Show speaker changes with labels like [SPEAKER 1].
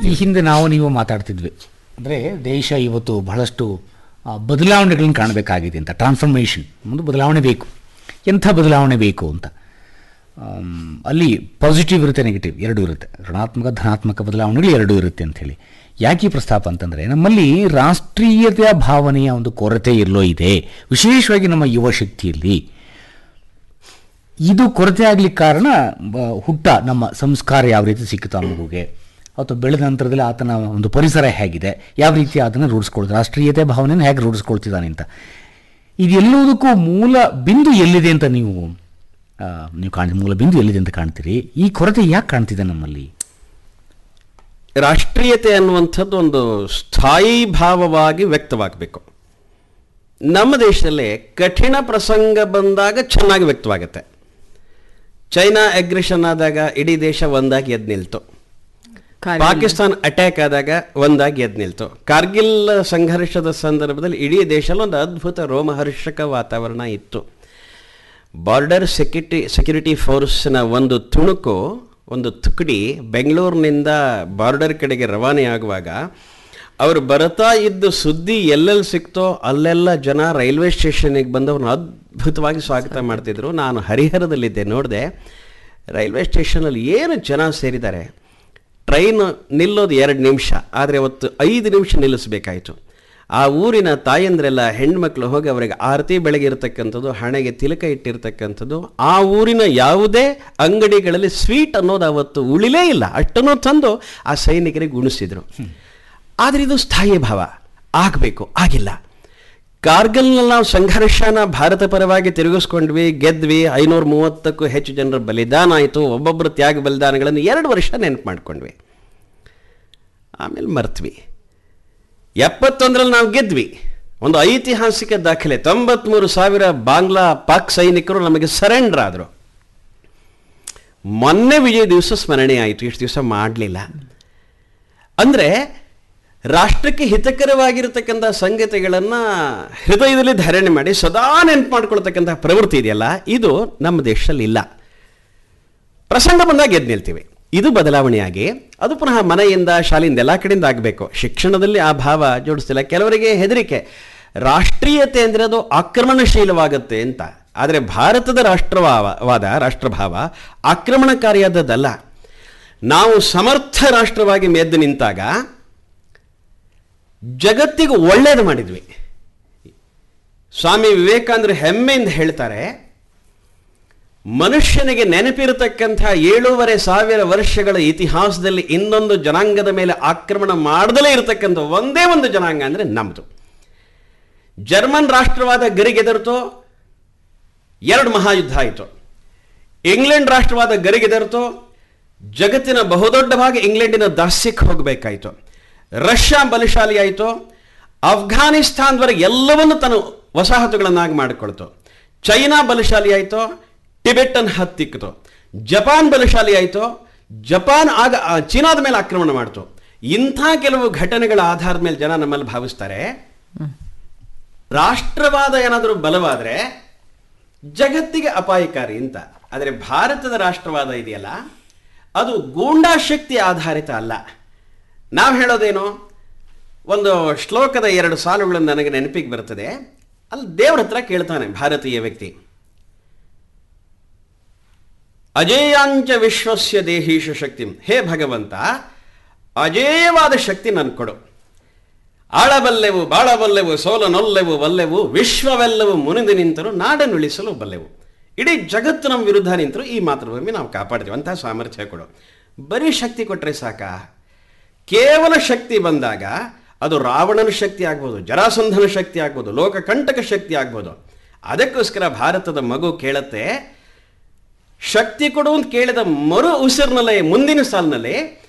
[SPEAKER 1] ಈ ಹಿಂದೆ ನಾವು ನೀವು ಮಾತಾಡ್ತಿದ್ವಿ ಅಂದರೆ ದೇಶ ಇವತ್ತು ಬಹಳಷ್ಟು ಆ, ಬದಲಾವಣೆಗಳನ್ನು ಕಾಣಬೇಕಾಗಿದೆ ಅಂತ ಟ್ರಾನ್ಸ್ಫರ್ಮೇಷನ್ ಒಂದು ಬದಲಾವಣೆ ಬೇಕು ಎಂಥ ಬದಲಾವಣೆ ಬೇಕು ಅಂತ ಆಮ್, ಅಲ್ಲಿ ಪಾಸಿಟಿವ್ ಇರುತ್ತೆ ನೆಗೆಟಿವ್ ಎರಡೂ ಇರುತ್ತೆ ಋಣಾತ್ಮಕ ಧನಾತ್ಮಕ ಬದಲಾವಣೆಗಳು ಎರಡೂ ಇರುತ್ತೆ ಅಂಥೇಳಿ ಯಾಕೆ ಈ ಪ್ರಸ್ತಾಪ ಅಂತಂದರೆ ನಮ್ಮಲ್ಲಿ ರಾಷ್ಟ್ರೀಯತೆಯ ಭಾವನೆಯ ಒಂದು ಕೊರತೆ ಎಲ್ಲೋ ಇದೆ ವಿಶೇಷವಾಗಿ ನಮ್ಮ ಯುವ ಶಕ್ತಿಯಲ್ಲಿ ಇದು ಕೊರತೆ ಆಗ್ಲಿಕ್ಕೆ ಕಾರಣ ಬ- ಹುಟ್ಟ ನಮ್ಮ ಸಂಸ್ಕಾರ ಯಾವ ರೀತಿ ಸಿಕ್ಕಿತು ಆ ಮಗುಗೆ ಅಥವಾ ಬೆಳೆದ ನಂತರದಲ್ಲಿ ಆತನ ಒಂದು ಪರಿಸರ ಹೇಗಿದೆ ಯಾವ ರೀತಿ ಅದನ್ನು ರೂಢಿಸ್ಕೊಳ್ತಾರೆ ರಾಷ್ಟ್ರೀಯತೆ ಭಾವನೆಯನ್ನು ಹೇಗೆ ರೂಢಿಸ್ಕೊಳ್ತಿದ್ದಾನೆ ಅಂತ ಇದೆಲ್ಲದಕ್ಕೂ ಮೂಲ ಬಿಂದು ಎಲ್ಲಿದೆ ಅಂತ ನೀವು ಆ, ನೀವು ಕಾಣ ಮೂಲ ಬಿಂದು ಎಲ್ಲಿದೆ ಅಂತ ಕಾಣ್ತೀರಿ ಈ ಕೊರತೆ ಯಾಕೆ ಕಾಣ್ತಿದೆ ನಮ್ಮಲ್ಲಿ
[SPEAKER 2] ರಾಷ್ಟ್ರೀಯತೆ ಅನ್ನುವಂಥದ್ದು ಒಂದು ಸ್ಥಾಯಿ ಭಾವವಾಗಿ ವ್ಯಕ್ತವಾಗಬೇಕು ನಮ್ಮ ದೇಶದಲ್ಲಿ ಕಠಿಣ ಪ್ರಸಂಗ ಬಂದಾಗ ಚೆನ್ನಾಗಿ ವ್ಯಕ್ತವಾಗುತ್ತೆ ಚೈನಾ ಅಗ್ರೆಷನ್ ಆದಾಗ ಇಡೀ ದೇಶ ಒಂದಾಗಿ ಎದ್ದು ನಿಲ್ತು
[SPEAKER 3] ಕಾರ್ಗಿಲ್.
[SPEAKER 2] ಪಾಕಿಸ್ತಾನ ಅಟ್ಯಾಕ್ ಆದಾಗ ಒಂದಾಗಿ ಎದ್ದು ನಿಲ್ತು ಕಾರ್ಗಿಲ್ ಸಂಘರ್ಷದ ಸಂದರ್ಭದಲ್ಲಿ ಇಡೀ ದೇಶದಲ್ಲಿ ಒಂದು ಅದ್ಭುತ ರೋಮಹರ್ಷಕ ವಾತಾವರಣ ಇತ್ತು ಬಾರ್ಡರ್ ಸೆಕ್ಯೂರಿಟಿ ಸೆಕ್ಯೂರಿಟಿ ಫೋರ್ಸ್ನ ಒಂದು ತುಣುಕು ಒಂದು ತುಕಡಿ ಬೆಂಗಳೂರಿನಿಂದ ಬಾರ್ಡರ್ ಕಡೆಗೆ ರವಾನೆ ಆಗುವಾಗ ಅವರು ಬರ್ತಾ ಇದ್ದು ಸುದ್ದಿ ಎಲ್ಲೆಲ್ಲಿ ಸಿಕ್ತೋ ಅಲ್ಲೆಲ್ಲ ಜನ ರೈಲ್ವೆ ಸ್ಟೇಷನ್ಗೆ ಬಂದು ಅವ್ರನ್ನ ಅದ್ಭುತವಾಗಿ ಸ್ವಾಗತ ಮಾಡ್ತಿದ್ರು ನಾನು ಹರಿಹರದಲ್ಲಿದ್ದೆ ನೋಡಿದೆ ರೈಲ್ವೆ ಸ್ಟೇಷನಲ್ಲಿ ಏನು ಜನ ಸೇರಿದ್ದಾರೆ ಟ್ರೈನ್ ನಿಲ್ಲೋದು ಎರಡು ನಿಮಿಷ ಆದರೆ ಅವತ್ತು ಐದು ನಿಮಿಷ ನಿಲ್ಲಿಸಬೇಕಾಯಿತು ಆ ಊರಿನ ತಾಯಂದ್ರೆಲ್ಲ ಹೆಣ್ಮಕ್ಳು ಹೋಗಿ ಅವರಿಗೆ ಆರತಿ ಬೆಳಗ್ಗೆ ಇರತಕ್ಕಂಥದ್ದು ಹಣೆಗೆ ತಿಲಕ ಇಟ್ಟಿರ್ತಕ್ಕಂಥದ್ದು ಆ ಊರಿನ ಯಾವುದೇ ಅಂಗಡಿಗಳಲ್ಲಿ ಸ್ವೀಟ್ ಅನ್ನೋದು ಅವತ್ತು ಉಳಿಲೇ ಇಲ್ಲ ಅಷ್ಟನ್ನು ತಂದು ಆ ಸೈನಿಕರಿಗೆ ಉಣಿಸಿದ್ರು ಆದರೆ ಇದು ಸ್ಥಾಯಿ ಭಾವ ಆಗಬೇಕು ಆಗಿಲ್ಲ ಕಾರ್ಗಿಲ್ನಲ್ಲಿ ನಾವು ಸಂಘರ್ಷನ ಭಾರತ ಪರವಾಗಿ ತಿರುಗಿಸ್ಕೊಂಡ್ವಿ ಗೆದ್ವಿ ಐನೂರ ಮೂವತ್ತಕ್ಕೂ ಹೆಚ್ಚು ಜನರ ಬಲಿದಾನ ಆಯಿತು ಒಬ್ಬೊಬ್ಬರು ತ್ಯಾಗ ಬಲಿದಾನಗಳನ್ನು ಎರಡು ವರ್ಷ ನೆನಪು ಮಾಡ್ಕೊಂಡ್ವಿ ಆಮೇಲೆ ಮರ್ತ್ವಿ ಎಪ್ಪತ್ತೊಂದರಲ್ಲಿ ನಾವು ಗೆದ್ವಿ ಒಂದು ಐತಿಹಾಸಿಕ ದಾಖಲೆ ತೊಂಬತ್ಮೂರು ಸಾವಿರ ಬಾಂಗ್ಲಾ ಪಾಕ್ ಸೈನಿಕರು ನಮಗೆ ಸರೆಂಡರ್ ಆದರು ಮೊನ್ನೆ ವಿಜಯ ದಿವಸ ಸ್ಮರಣೆ ಆಯಿತು ಇಷ್ಟು ದಿವಸ ಮಾಡಲಿಲ್ಲ ಅಂದರೆ ರಾಷ್ಟ್ರಕ್ಕೆ ಹಿತಕರವಾಗಿರತಕ್ಕಂಥ ಸಂಗತಿಗಳನ್ನು ಹೃದಯದಲ್ಲಿ ಧಾರಣೆ ಮಾಡಿ ಸದಾ ನೆನಪು ಮಾಡ್ಕೊಳ್ತಕ್ಕಂಥ ಪ್ರವೃತ್ತಿ ಇದೆಯಲ್ಲ ಇದು ನಮ್ಮ ದೇಶದಲ್ಲಿ ಇಲ್ಲ ಪ್ರಸಂಗ ಬಂದಾಗ ಎದ್ದು ನಿಲ್ತೀವಿ ಇದು ಬದಲಾವಣೆಯಾಗಿ ಅದು ಪುನಃ ಮನೆಯಿಂದ ಶಾಲೆಯಿಂದ ಎಲ್ಲ ಕಡೆಯಿಂದ ಆಗಬೇಕು ಶಿಕ್ಷಣದಲ್ಲಿ ಆ ಭಾವ ಜೋಡಿಸ್ತಿಲ್ಲ ಕೆಲವರಿಗೆ ಹೆದರಿಕೆ ರಾಷ್ಟ್ರೀಯತೆ ಅಂದರೆ ಅದು ಆಕ್ರಮಣಶೀಲವಾಗುತ್ತೆ ಅಂತ ಆದರೆ ಭಾರತದ ರಾಷ್ಟ್ರವಾದ ರಾಷ್ಟ್ರಭಾವ ಆಕ್ರಮಣಕಾರಿಯಾದದ್ದಲ್ಲ ನಾವು ಸಮರ್ಥ ರಾಷ್ಟ್ರವಾಗಿ ಮೆದ್ದು ನಿಂತಾಗ ಜಗತ್ತಿಗೆ ಒಳ್ಳೇದು ಮಾಡಿದ್ವಿ ಸ್ವಾಮಿ ವಿವೇಕಾನಂದರು ಹೆಮ್ಮೆಯಿಂದ ಹೇಳ್ತಾರೆ ಮನುಷ್ಯನಿಗೆ ನೆನಪಿರತಕ್ಕಂಥ ಏಳೂವರೆ ಸಾವಿರ ವರ್ಷಗಳ ಇತಿಹಾಸದಲ್ಲಿ ಇನ್ನೊಂದು ಜನಾಂಗದ ಮೇಲೆ ಆಕ್ರಮಣ ಮಾಡದಲೇ ಇರತಕ್ಕಂಥ ಒಂದೇ ಒಂದು ಜನಾಂಗ ಅಂದರೆ ನಮ್ಮದು ಜರ್ಮನ್ ರಾಷ್ಟ್ರವಾದ ಗರಿಗೆದರ್ತು ಎರಡು ಮಹಾಯುದ್ಧ ಆಯಿತು ಇಂಗ್ಲೆಂಡ್ ರಾಷ್ಟ್ರವಾದ ಗರಿಗೆದರ್ತು ಜಗತ್ತಿನ ಬಹುದೊಡ್ಡ ಭಾಗ ಇಂಗ್ಲೆಂಡಿನ ದಾಸ್ಯಕ್ಕೆ ಹೋಗಬೇಕಾಯಿತು ರಷ್ಯಾ ಬಲಶಾಲಿ ಆಯಿತು ಅಫ್ಘಾನಿಸ್ತಾನದವರೆಗೆ ಎಲ್ಲವನ್ನು ತನ್ನ ವಸಾಹತುಗಳನ್ನಾಗಿ ಮಾಡಿಕೊಳ್ತು ಚೈನಾ ಬಲಶಾಲಿ ಆಯಿತು ಟಿಬೆಟನ್ ಹತ್ತಿಕ್ಕಿತು ಜಪಾನ್ ಬಲಶಾಲಿ ಆಯಿತು ಜಪಾನ್ ಆಗ ಆ, ಚೀನಾದ ಮೇಲೆ ಆಕ್ರಮಣ ಮಾಡ್ತು ಇಂಥ ಕೆಲವು ಘಟನೆಗಳ ಆಧಾರದ ಮೇಲೆ ಜನ ನಮ್ಮಲ್ಲಿ ಭಾವಿಸ್ತಾರೆ ರಾಷ್ಟ್ರವಾದ ಏನಾದರೂ ಬಲವಾದರೆ ಜಗತ್ತಿಗೆ ಅಪಾಯಕಾರಿ ಅಂತ ಆದರೆ ಭಾರತದ ರಾಷ್ಟ್ರವಾದ ಇದೆಯಲ್ಲ ಅದು ಗೂಂಡಾಶಕ್ತಿ ಆಧಾರಿತ ಅಲ್ಲ ನಾವು ಹೇಳೋದೇನು ಒಂದು ಶ್ಲೋಕದ ಎರಡು ಸಾಲುಗಳನ್ನು ನನಗೆ ನೆನಪಿಗೆ ಬರ್ತದೆ ಅಲ್ಲಿ ದೇವ್ರ ಹತ್ರ ಕೇಳ್ತಾನೆ ಭಾರತೀಯ ವ್ಯಕ್ತಿ ಅಜೇಯಾಂಚ ವಿಶ್ವಸ್ಯ ದೇಹೀಶ ಶಕ್ತಿ ಹೇ ಭಗವಂತ ಅಜೇಯವಾದ ಶಕ್ತಿ ನನ್ ಕೊಡು ಆಳಬಲ್ಲೆವು ಬಾಳಬಲ್ಲೆವು ಸೋಲನೊಲ್ಲೆವು ಬಲ್ಲೆವು ವಿಶ್ವವೆಲ್ಲವೂ ಮುನಿದು ನಿಂತರು ನಾಡನುಳಿಸಲು ಬಲ್ಲೆವು ಇಡೀ ಜಗತ್ತು ನಮ್ಮ ವಿರುದ್ಧ ನಿಂತರು ಈ ಮಾತೃಭೂಮಿ ನಾವು ಕಾಪಾಡ್ತೀವಿ ಅಂತ ಸಾಮರ್ಥ್ಯ ಕೊಡು ಬರೀ ಶಕ್ತಿ ಕೊಟ್ಟರೆ ಸಾಕ ಕೇವಲ ಶಕ್ತಿ ಬಂದಾಗ ಅದು ರಾವಣನ ಶಕ್ತಿ ಆಗ್ಬೋದು ಜರಾಸಂಧನ ಶಕ್ತಿ ಆಗ್ಬೋದು ಲೋಕಕಂಟಕ ಶಕ್ತಿ ಆಗ್ಬೋದು ಅದಕ್ಕೋಸ್ಕರ ಭಾರತದ ಮಗು ಕೇಳತ್ತೆ ಶಕ್ತಿ ಕೊಡು ಅಂತ ಕೇಳಿದ ಮರು ಉಸಿರಿನಲ್ಲೇ ಮುಂದಿನ ಸಾಲಿನಲ್ಲಿ